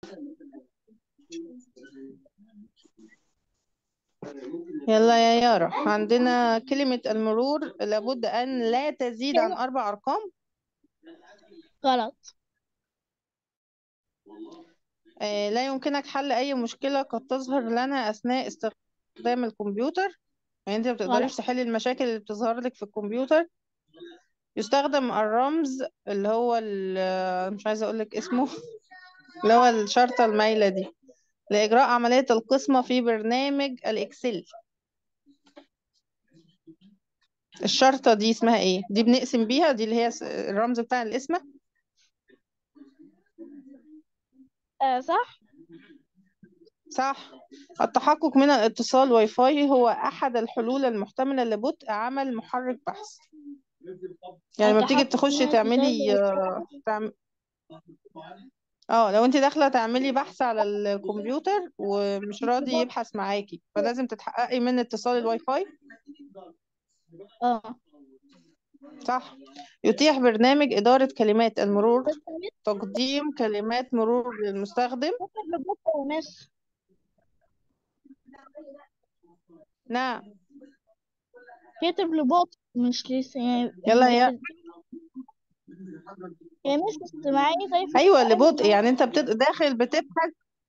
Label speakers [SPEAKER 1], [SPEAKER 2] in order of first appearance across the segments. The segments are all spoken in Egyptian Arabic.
[SPEAKER 1] يلا يا يارا عندنا كلمة المرور لابد أن لا تزيد عن أربع أرقام
[SPEAKER 2] غلط
[SPEAKER 1] آه، لا يمكنك حل أي مشكلة قد تظهر لنا أثناء استخدام الكمبيوتر يعني أنت ما بتقدريش
[SPEAKER 2] غلط
[SPEAKER 1] تحلي المشاكل اللي بتظهر لك في الكمبيوتر يستخدم الرمز اللي هو ال- مش عايزة أقول لك اسمه اللي هو الشرطة المايلة دي لإجراء عملية القسمة في برنامج الإكسل الشرطة دي اسمها إيه؟ دي بنقسم بيها دي اللي هي س- الرمز بتاع القسمة
[SPEAKER 2] آه صح
[SPEAKER 1] صح التحقق من الاتصال واي فاي هو أحد الحلول المحتملة لبطء عمل محرك بحث يعني لما بتيجي
[SPEAKER 2] التحقق
[SPEAKER 1] تخشي
[SPEAKER 2] من
[SPEAKER 1] تعملي
[SPEAKER 2] اتصال
[SPEAKER 1] آه، تعم... اه لو انت داخلة تعملي بحث على الكمبيوتر ومش راضي يبحث معاكي فلازم تتحققي من اتصال الواي فاي
[SPEAKER 2] اه
[SPEAKER 1] صح يتيح برنامج إدارة كلمات المرور تقديم كلمات مرور للمستخدم
[SPEAKER 2] مس
[SPEAKER 1] نعم
[SPEAKER 2] كاتب لبوت مش لسه يعني
[SPEAKER 1] يلا يا
[SPEAKER 2] هي مش اجتماعية طيب
[SPEAKER 1] ايوه اللي بطء يعني انت بتد... داخل بتبحث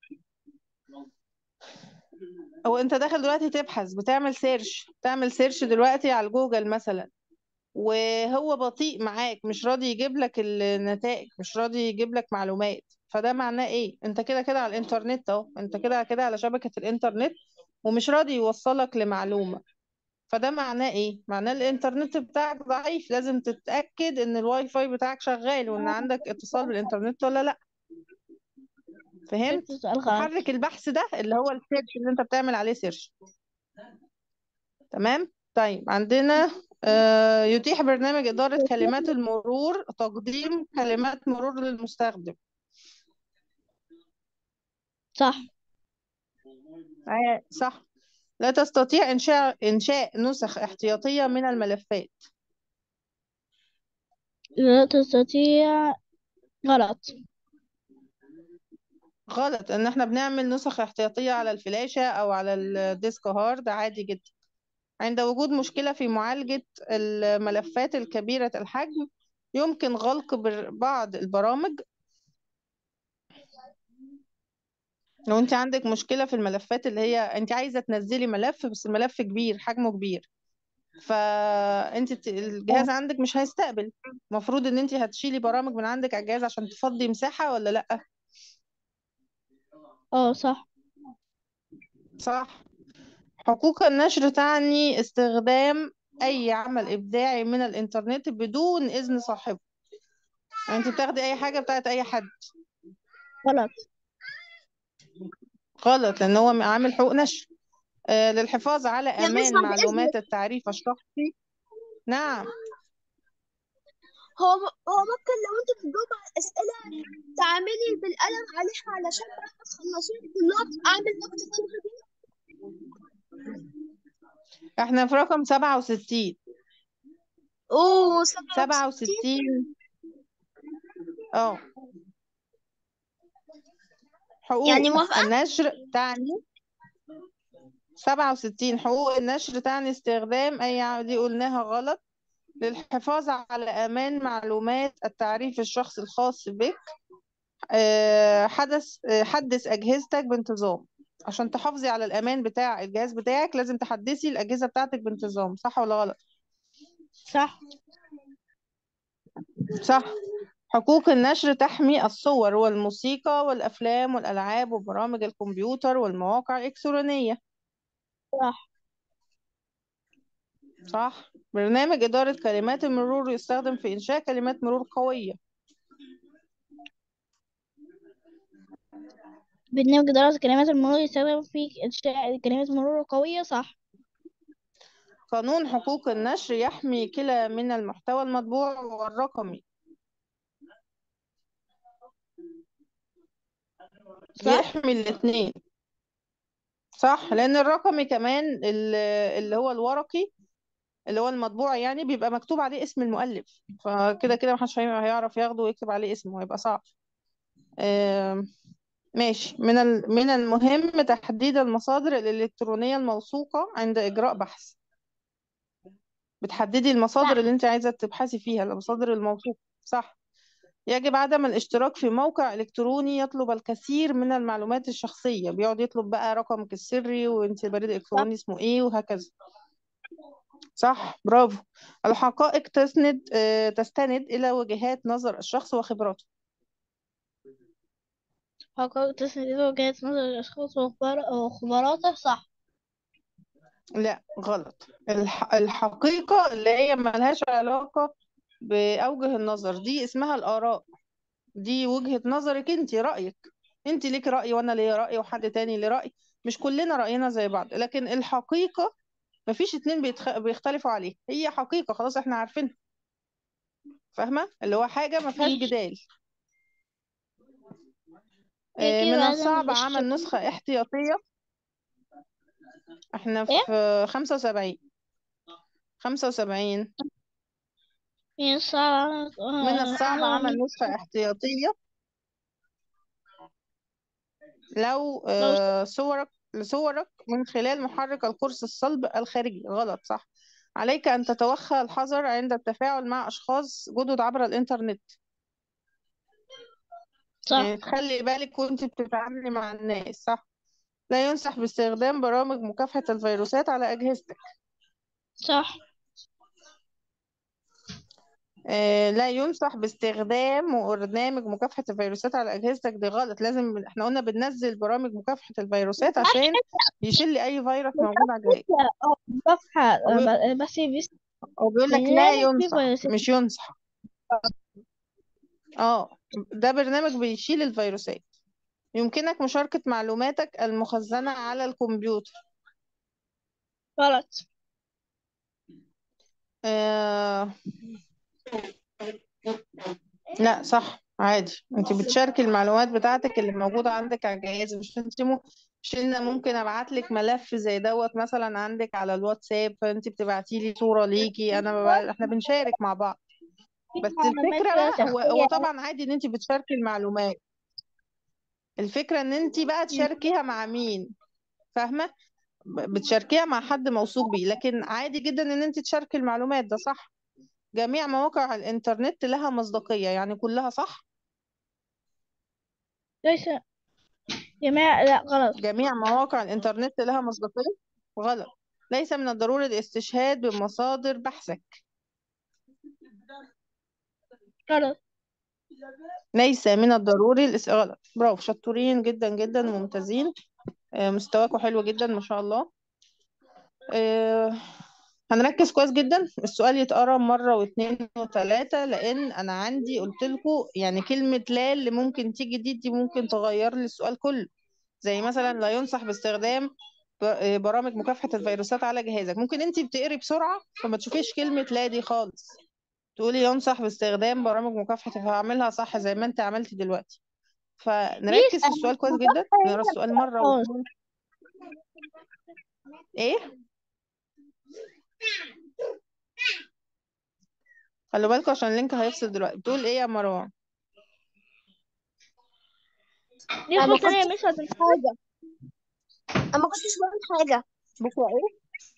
[SPEAKER 1] او انت داخل دلوقتي تبحث بتعمل سيرش تعمل سيرش دلوقتي على جوجل مثلا وهو بطيء معاك مش راضي يجيب لك النتائج مش راضي يجيب لك معلومات فده معناه ايه انت كده كده على الانترنت اهو انت كده كده على شبكة الانترنت ومش راضي يوصلك لمعلومة فده معناه ايه معناه الانترنت بتاعك ضعيف لازم تتأكد ان الواي فاي بتاعك شغال وان عندك اتصال بالانترنت ولا لا فهمت
[SPEAKER 2] جبت سؤال غلط
[SPEAKER 1] محرك البحث ده اللي هو السيرش اللي انت بتعمل عليه سيرش تمام طيب عندنا آه، يتيح برنامج إدارة كلمات المرور تقديم كلمات مرور للمستخدم
[SPEAKER 2] صح
[SPEAKER 1] آه، صح لا تستطيع إنشاء إنشاء نسخ احتياطية من الملفات
[SPEAKER 2] لا تستطيع غلط
[SPEAKER 1] غلط إن إحنا بنعمل نسخ احتياطية على الفلاشة أو على الديسك هارد عادي جدا عند وجود مشكلة في معالجة الملفات الكبيرة الحجم يمكن غلق بر- بعض البرامج لو انت عندك مشكلة في الملفات اللي هي انت عايزة تنزلي ملف بس الملف كبير حجمه كبير فانت ت- الجهاز عندك مش هيستقبل المفروض ان انت هتشيلي برامج من عندك على الجهاز عشان تفضي مساحة ولا لا
[SPEAKER 2] اه صح
[SPEAKER 1] صح حقوق النشر تعني استخدام اي عمل ابداعي من الانترنت بدون اذن صاحبه يعني انت بتاخدي اي حاجة بتاعت اي حد
[SPEAKER 2] غلط
[SPEAKER 1] غلط لان هو عامل حقوق نشر آه، للحفاظ على
[SPEAKER 3] يا مس
[SPEAKER 1] امان
[SPEAKER 3] بعد
[SPEAKER 1] معلومات
[SPEAKER 3] إذنك
[SPEAKER 1] التعريف الشخصي نعم
[SPEAKER 3] هو هو ممكن لو انت بتجاوب على الأسئلة تعملي بالقلم عليها علشان بعد ما تخلصيهم كلهم أعمل نقطة تلغي دي
[SPEAKER 1] احنا في رقم سبعة وستين
[SPEAKER 3] أوه سبعة
[SPEAKER 1] سبعة
[SPEAKER 3] وستين
[SPEAKER 1] وستين اه حقوق
[SPEAKER 3] يعني موافقة
[SPEAKER 1] النشر تعني سبعة وستين حقوق النشر تعني استخدام أي ع- دي قلناها غلط للحفاظ على أمان معلومات التعريف الشخصي الخاص بك آه، حدث آه، حدث أجهزتك بانتظام عشان تحافظي على الأمان بتاع الجهاز بتاعك لازم تحدثي الأجهزة بتاعتك بانتظام صح ولا غلط؟
[SPEAKER 2] صح
[SPEAKER 1] صح حقوق النشر تحمي الصور والموسيقى والأفلام والألعاب وبرامج الكمبيوتر والمواقع الإلكترونية
[SPEAKER 2] صح
[SPEAKER 1] صح برنامج إدارة كلمات المرور يستخدم في إنشاء كلمات مرور قوية
[SPEAKER 2] برنامج دراسة كلمات المرور يستخدم في إنشاء كلمات مرور قوية صح
[SPEAKER 1] قانون حقوق النشر يحمي كلا من المحتوى المطبوع والرقمي
[SPEAKER 2] صح
[SPEAKER 1] يحمي الاثنين صح لأن الرقمي كمان ال- اللي هو الورقي اللي هو المطبوع يعني بيبقى مكتوب عليه اسم المؤلف فكده كده محدش هي- هيعرف ياخده ويكتب عليه اسمه هيبقى صعب آم، ماشي من ال- من المهم تحديد المصادر الإلكترونية الموثوقة عند إجراء بحث بتحددي المصادر
[SPEAKER 2] صح
[SPEAKER 1] اللي انت عايزة تبحثي فيها المصادر الموثوقة صح يجب عدم الاشتراك في موقع إلكتروني يطلب الكثير من المعلومات الشخصية بيقعد يطلب بقى رقمك السري وانت بريد
[SPEAKER 2] صح
[SPEAKER 1] إلكتروني اسمه ايه وهكذا صح برافو الحقائق تسند آه، تستند إلى وجهات نظر الشخص وخبراته
[SPEAKER 2] حقائق تسند إلى وجهة نظر الأشخاص وخبر- وخبراته صح
[SPEAKER 1] لا غلط الح... الحقيقة اللي هي ملهاش علاقة بأوجه النظر دي اسمها الآراء دي وجهة نظرك انت رأيك انت ليك رأي وانا ليا رأي وحد تاني ليه رأي مش كلنا رأينا زي بعض لكن الحقيقة مفيش اتنين بيتخ... بيختلفوا عليها هي حقيقة خلاص احنا عارفينها فاهمة اللي هو حاجة ما فيهاش
[SPEAKER 2] ماشي
[SPEAKER 1] جدال آه،
[SPEAKER 2] يجب
[SPEAKER 1] من
[SPEAKER 2] عدم
[SPEAKER 1] الصعب عمل
[SPEAKER 2] الاشتراك
[SPEAKER 1] نسخة احتياطية احنا
[SPEAKER 2] إيه؟
[SPEAKER 1] في خمسة وسبعين خمسة وسبعين
[SPEAKER 2] من الصعب عمل
[SPEAKER 1] من الصعب عمل
[SPEAKER 2] عمل
[SPEAKER 1] نسخة احتياطية لو
[SPEAKER 2] لو
[SPEAKER 1] آه، صورك لصورك من خلال محرك القرص الصلب الخارجي غلط صح عليك أن تتوخى الحذر عند التفاعل مع أشخاص جدد عبر الإنترنت
[SPEAKER 2] صح
[SPEAKER 1] يعني تخلي بالك وانت بتتعاملي مع الناس صح لا ينصح باستخدام برامج مكافحة الفيروسات على أجهزتك
[SPEAKER 2] صح
[SPEAKER 1] آه، لا ينصح باستخدام برنامج مكافحة الفيروسات على أجهزتك دي غلط لازم احنا قلنا بننزل برامج مكافحة الفيروسات عشان يشيل أي فيروس موجود على الجهاز
[SPEAKER 2] صفحة
[SPEAKER 1] وبي-
[SPEAKER 2] بس بس
[SPEAKER 1] وبيقول لك لا
[SPEAKER 2] برنامج فيه
[SPEAKER 1] ينصح
[SPEAKER 2] فيروسات
[SPEAKER 1] مش ينصح اه ده برنامج بيشيل الفيروسات يمكنك مشاركة معلوماتك المخزنة على الكمبيوتر
[SPEAKER 2] غلط
[SPEAKER 1] آه... لا صح عادي انت بتشاركي المعلومات بتاعتك اللي موجودة عندك على الجهاز مش انت م... مش ان ممكن ابعت لك ملف زي دوت مثلا عندك على الواتساب فانت بتبعتي لي صورة ليكي انا ببع... احنا بنشارك مع بعض
[SPEAKER 2] في
[SPEAKER 1] بس
[SPEAKER 2] معلومات
[SPEAKER 1] الفكرة
[SPEAKER 2] كده
[SPEAKER 1] بقى هو هو
[SPEAKER 2] شخصية
[SPEAKER 1] طبعا عادي ان انت بتشاركي المعلومات الفكرة ان انت بقى تشاركيها مع مين فاهمة ب- بتشاركيها مع حد موثوق بيه لكن عادي جدا ان انت تشاركي المعلومات ده صح جميع مواقع الانترنت لها مصداقية يعني كلها صح
[SPEAKER 2] ليس جماعة لا غلط
[SPEAKER 1] جميع مواقع الانترنت لها مصداقية غلط ليس من الضروري الاستشهاد بمصادر بحثك
[SPEAKER 2] غلط
[SPEAKER 1] ليس من الضروري الاس... غلط برافو شطورين جدا جدا وممتازين آه، مستواكم حلو جدا ما شاء الله آه، هنركز كويس جدا السؤال يتقرا مرة واثنين وثلاثة لأن أنا عندي قلت لكم يعني كلمة لا اللي ممكن تيجي دي دي ممكن تغير لي السؤال كله زي مثلا لا ينصح باستخدام ب- آه، برامج مكافحة الفيروسات على جهازك ممكن انت بتقري بسرعة فما تشوفيش كلمة لا دي خالص تقولي ينصح باستخدام برامج مكافحة فهعملها صح زي ما انت عملتي دلوقتي فنركز
[SPEAKER 2] ميس
[SPEAKER 1] في السؤال كويس جدا نقرا السؤال مرة
[SPEAKER 2] خالص
[SPEAKER 1] واثنين ايه خلوا بالكم عشان اللينك هيفصل دلوقتي بتقول ايه يا مروان
[SPEAKER 2] دي
[SPEAKER 3] انا ما
[SPEAKER 2] خطة تانية
[SPEAKER 3] كنت
[SPEAKER 2] مش هتنفع حاجة
[SPEAKER 3] انا ما كنتش بعمل حاجه
[SPEAKER 1] بكرة ايه